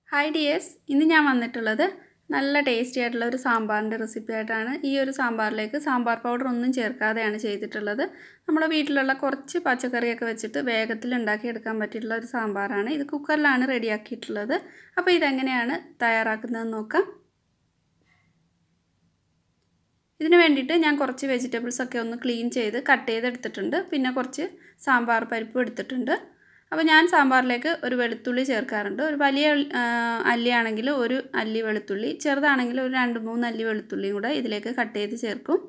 hi dears ഇന്ന് ഞാൻ വന്നിട്ടുള്ളത് നല്ല ടേസ്റ്റി ആയിട്ടുള്ള ഒരു സാമ്പാറിൻ്റെ റെസിപ്പി ആയിട്ടാണ് ഈ ഒരു സാമ്പാറിലേക്ക് സാമ്പാർ പൗഡർ ഒന്നും ചേർക്കാതെയാണ് ചെയ്തിട്ടുള്ളത് നമ്മുടെ വീട്ടിലുള്ള കുറച്ച് പച്ചക്കറിയൊക്കെ വെച്ചിട്ട് വേഗത്തിൽ ഉണ്ടാക്കിയെടുക്കാൻ പറ്റിയിട്ടുള്ള ഒരു സാമ്പാറാണ് ഇത് കുക്കറിലാണ് റെഡിയാക്കിയിട്ടുള്ളത് അപ്പോൾ ഇതെങ്ങനെയാണ് തയ്യാറാക്കുന്നതെന്ന് നോക്കാം ഇതിന് വേണ്ടിയിട്ട് ഞാൻ കുറച്ച് വെജിറ്റബിൾസ് ഒക്കെ ഒന്ന് ക്ലീൻ ചെയ്ത് കട്ട് ചെയ്തെടുത്തിട്ടുണ്ട് പിന്നെ കുറച്ച് സാമ്പാർ പരിപ്പ് എടുത്തിട്ടുണ്ട് അപ്പോൾ ഞാൻ സാമ്പാറിലേക്ക് ഒരു വെളുത്തുള്ളി ചേർക്കാറുണ്ട് ഒരു വലിയ അല്ലിയാണെങ്കിൽ ഒരു അല്ലി വെളുത്തുള്ളി ചെറുതാണെങ്കിൽ ഒരു രണ്ട് മൂന്ന് അല്ലി വെളുത്തുള്ളിയും കൂടെ ഇതിലേക്ക് കട്ട് ചെയ്ത് ചേർക്കും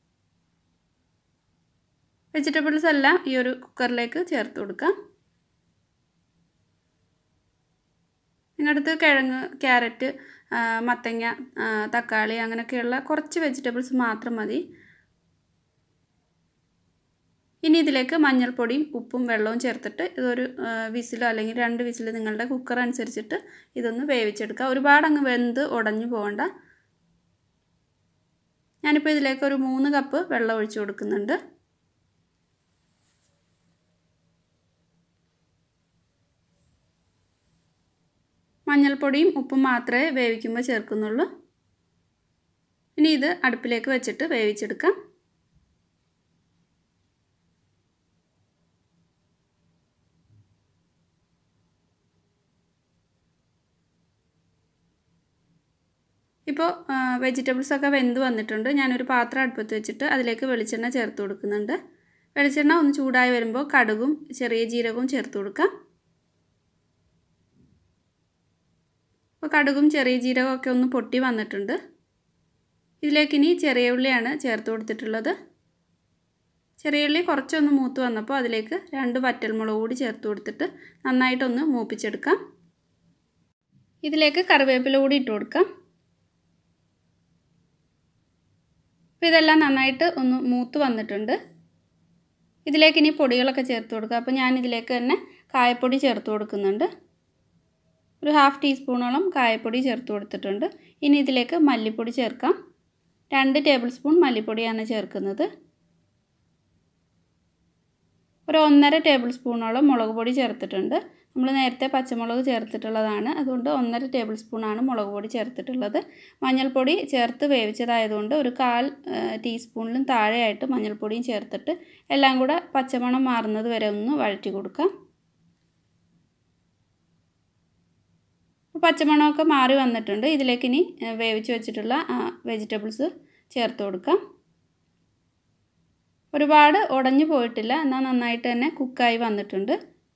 വെജിറ്റബിൾസ് എല്ലാം ഈ ഒരു കുക്കറിലേക്ക് ചേർത്ത് കൊടുക്കാം നിങ്ങളുടെ കിഴങ്ങ് ക്യാരറ്റ് മത്തങ്ങ തക്കാളി അങ്ങനെയൊക്കെയുള്ള കുറച്ച് വെജിറ്റബിൾസ് മാത്രം മതി ഇനി ഇതിലേക്ക് മഞ്ഞൾപ്പൊടിയും ഉപ്പും വെള്ളവും ചേർത്തിട്ട് ഇതൊരു വിസിലോ അല്ലെങ്കിൽ രണ്ട് വിസിൽ നിങ്ങളുടെ കുക്കർ അനുസരിച്ചിട്ട് ഇതൊന്ന് വേവിച്ചെടുക്കുക ഒരുപാട് അങ്ങ് വെന്ത് ഉടഞ്ഞു പോകണ്ട ഞാനിപ്പോൾ ഇതിലേക്ക് ഒരു മൂന്ന് കപ്പ് വെള്ളം ഒഴിച്ചു കൊടുക്കുന്നുണ്ട് മഞ്ഞൾപ്പൊടിയും ഉപ്പും മാത്രമേ വേവിക്കുമ്പോൾ ചേർക്കുന്നുള്ളൂ ഇനി ഇത് അടുപ്പിലേക്ക് വെച്ചിട്ട് വേവിച്ചെടുക്കാം ഇപ്പോൾ വെജിറ്റബിൾസൊക്കെ വെന്ത് വന്നിട്ടുണ്ട് ഞാനൊരു പാത്രം അടുപ്പത്ത് വെച്ചിട്ട് അതിലേക്ക് വെളിച്ചെണ്ണ ചേർത്ത് കൊടുക്കുന്നുണ്ട് വെളിച്ചെണ്ണ ഒന്ന് ചൂടായി വരുമ്പോൾ കടുകും ചെറിയ ജീരകവും ചേർത്ത് കൊടുക്കാം അപ്പോൾ കടുകും ചെറിയ ജീരകവും ഒക്കെ ഒന്ന് പൊട്ടി വന്നിട്ടുണ്ട് ഇതിലേക്ക് ഇനി ചെറിയ ഉള്ളിയാണ് ചേർത്ത് കൊടുത്തിട്ടുള്ളത് ചെറിയ ഉള്ളി കുറച്ചൊന്ന് മൂത്ത് വന്നപ്പോൾ അതിലേക്ക് രണ്ട് വറ്റൽമുളക് കൂടി ചേർത്ത് കൊടുത്തിട്ട് നന്നായിട്ടൊന്ന് മൂപ്പിച്ചെടുക്കാം ഇതിലേക്ക് കറിവേപ്പില കൂടി ഇട്ട് കൊടുക്കാം അപ്പോൾ ഇതെല്ലാം നന്നായിട്ട് ഒന്ന് മൂത്ത് വന്നിട്ടുണ്ട് ഇതിലേക്ക് ഇനി പൊടികളൊക്കെ ചേർത്ത് കൊടുക്കുക അപ്പോൾ ഞാൻ ഇതിലേക്ക് തന്നെ കായപ്പൊടി ചേർത്ത് കൊടുക്കുന്നുണ്ട് ഒരു ഹാഫ് ടീസ്പൂണോളം കായപ്പൊടി ചേർത്ത് കൊടുത്തിട്ടുണ്ട് ഇനി ഇതിലേക്ക് മല്ലിപ്പൊടി ചേർക്കാം രണ്ട് ടേബിൾ സ്പൂൺ മല്ലിപ്പൊടിയാണ് ചേർക്കുന്നത് ഒരു ഒന്നര ടേബിൾ സ്പൂണോളം മുളക് പൊടി ചേർത്തിട്ടുണ്ട് നമ്മൾ നേരത്തെ പച്ചമുളക് ചേർത്തിട്ടുള്ളതാണ് അതുകൊണ്ട് ഒന്നര ടേബിൾ സ്പൂണാണ് മുളക് പൊടി ചേർത്തിട്ടുള്ളത് മഞ്ഞൾപ്പൊടി ചേർത്ത് വേവിച്ചതായതുകൊണ്ട് ഒരു കാൽ ടീസ്പൂണിലും താഴെയായിട്ട് മഞ്ഞൾപ്പൊടിയും ചേർത്തിട്ട് എല്ലാം കൂടെ പച്ചമണം മാറുന്നത് വരെ ഒന്ന് വഴറ്റി കൊടുക്കാം പച്ചമണമൊക്കെ മാറി വന്നിട്ടുണ്ട് ഇതിലേക്ക് ഇനി വേവിച്ച് വെച്ചിട്ടുള്ള വെജിറ്റബിൾസ് ചേർത്ത് കൊടുക്കാം ഒരുപാട് ഉടഞ്ഞു പോയിട്ടില്ല എന്നാൽ നന്നായിട്ട് തന്നെ കുക്കായി വന്നിട്ടുണ്ട്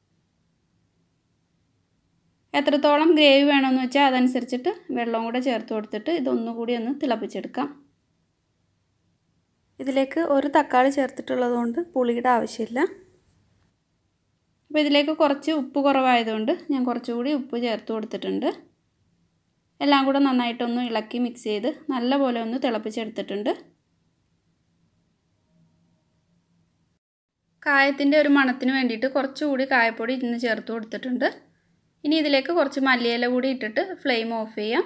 എത്രത്തോളം ഗ്രേവി വേണമെന്ന് വെച്ചാൽ അതനുസരിച്ചിട്ട് വെള്ളവും കൂടെ ചേർത്ത് കൊടുത്തിട്ട് ഇതൊന്നുകൂടി ഒന്ന് തിളപ്പിച്ചെടുക്കാം ഇതിലേക്ക് ഒരു തക്കാളി ചേർത്തിട്ടുള്ളത് കൊണ്ട് പുളിയുടെ ആവശ്യമില്ല അപ്പോൾ ഇതിലേക്ക് കുറച്ച് ഉപ്പ് കുറവായതുകൊണ്ട് ഞാൻ കുറച്ചുകൂടി ഉപ്പ് ചേർത്ത് കൊടുത്തിട്ടുണ്ട് എല്ലാം കൂടെ നന്നായിട്ടൊന്ന് ഇളക്കി മിക്സ് ചെയ്ത് നല്ലപോലെ ഒന്ന് തിളപ്പിച്ചെടുത്തിട്ടുണ്ട് കായത്തിൻ്റെ ഒരു മണത്തിന് വേണ്ടിയിട്ട് കുറച്ചുകൂടി കായപ്പൊടി ഇന്ന് ചേർത്ത് കൊടുത്തിട്ടുണ്ട് ഇനി ഇതിലേക്ക് കുറച്ച് മല്ലിയില കൂടി ഇട്ടിട്ട് ഫ്ലെയിം ഓഫ് ചെയ്യാം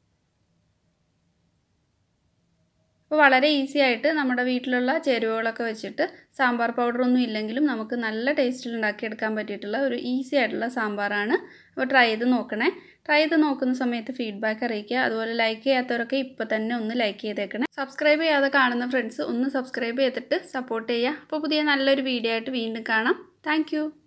അപ്പോൾ വളരെ ഈസി ആയിട്ട് നമ്മുടെ വീട്ടിലുള്ള ചേരുവകളൊക്കെ വെച്ചിട്ട് സാമ്പാർ പൗഡറൊന്നും ഇല്ലെങ്കിലും നമുക്ക് നല്ല ടേസ്റ്റിൽ ഉണ്ടാക്കിയെടുക്കാൻ പറ്റിയിട്ടുള്ള ഒരു ഈസി ആയിട്ടുള്ള സാമ്പാറാണ് അപ്പോൾ ട്രൈ ചെയ്ത് നോക്കണേ ട്രൈ ചെയ്ത് നോക്കുന്ന സമയത്ത് ഫീഡ്ബാക്ക് അറിയിക്കുക അതുപോലെ ലൈക്ക് ചെയ്യാത്തവരൊക്കെ ഇപ്പോൾ തന്നെ ഒന്ന് ലൈക്ക് ചെയ്തേക്കണേ സബ്സ്ക്രൈബ് ചെയ്യാതെ കാണുന്ന ഫ്രണ്ട്സ് ഒന്ന് സബ്സ്ക്രൈബ് ചെയ്തിട്ട് സപ്പോർട്ട് ചെയ്യുക അപ്പോൾ പുതിയ നല്ലൊരു വീഡിയോ ആയിട്ട് വീണ്ടും കാണാം താങ്ക്